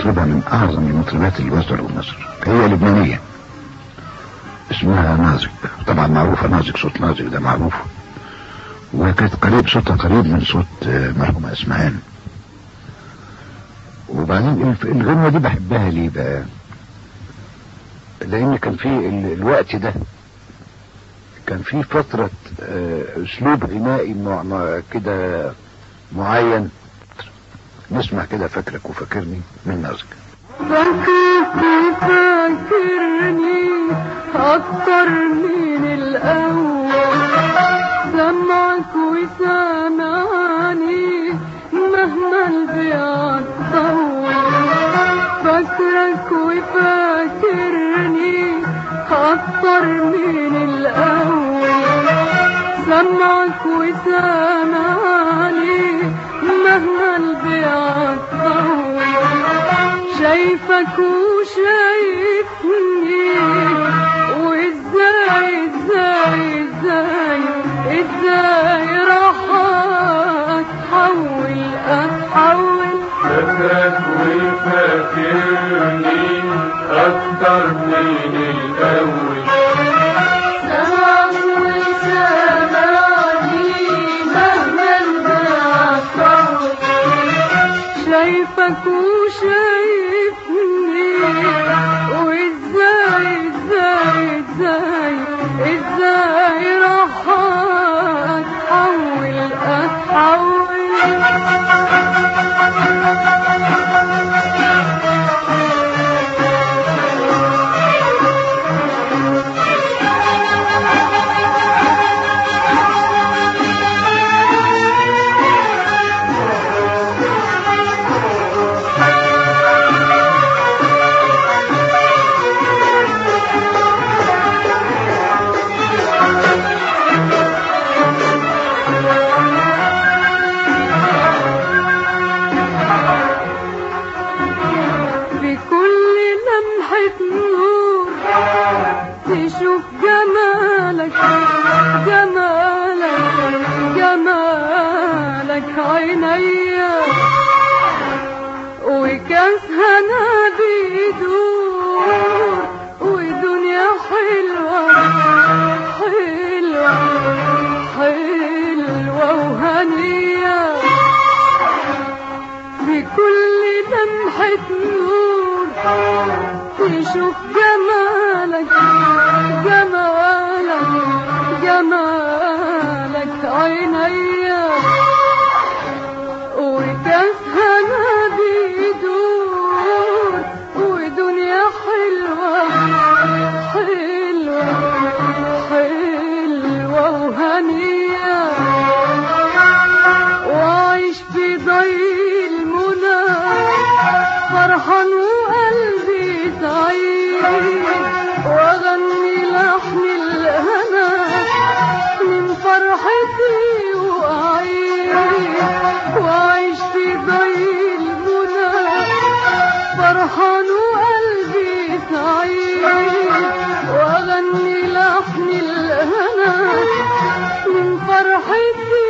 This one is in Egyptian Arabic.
مطربة من أعظم المطربات اللي وصلوا مصر هي لبنانية اسمها نازك طبعا معروفة نازك صوت نازك ده معروف وكانت قريب صوتها قريب من صوت آه، مرحومة اسمهان وبعدين الف- الغنوة دي بحبها ليه بقى لان كان في ال- الوقت ده كان في فترة آه، اسلوب غنائي مع- مع- كده معين نسمع كده فاكرك وفاكرني من نازك فاكرني فاكرني أكتر من الأول سمعك وسامعني مهما البيع طول فاكرك وفاكرني أكتر من الأول سمعك وسامعني مهما البيع طول شايفك وشايفني وازاي ازاي ازاي ازاي راح اتحول اتحول فاكرك وفاكرني أكتر من الأول سمعك وسامعني مهما البيع طول شايفك وشايفني وازاي ازاي ازاي ازاي راح اتحول بكل لمحة نور تشوف جمالك جمالك جمالك عينيا وكاس هنا بيدور ودنيا حلوة حلوة حلوة وهنية بكل لمحة نور تشوف جمالك جمالك جمالك عينيا وكاس هنا بيدور ودنيا حلوة حلوة حلوة وهنية وعيش في ضي المنى فرحان وقلبي سعيد واغني لحن الهنا من فرحتي واعيد وعيش في ضي المنى فرحان وقلبي سعيد واغني لحن الهنا من فرحتي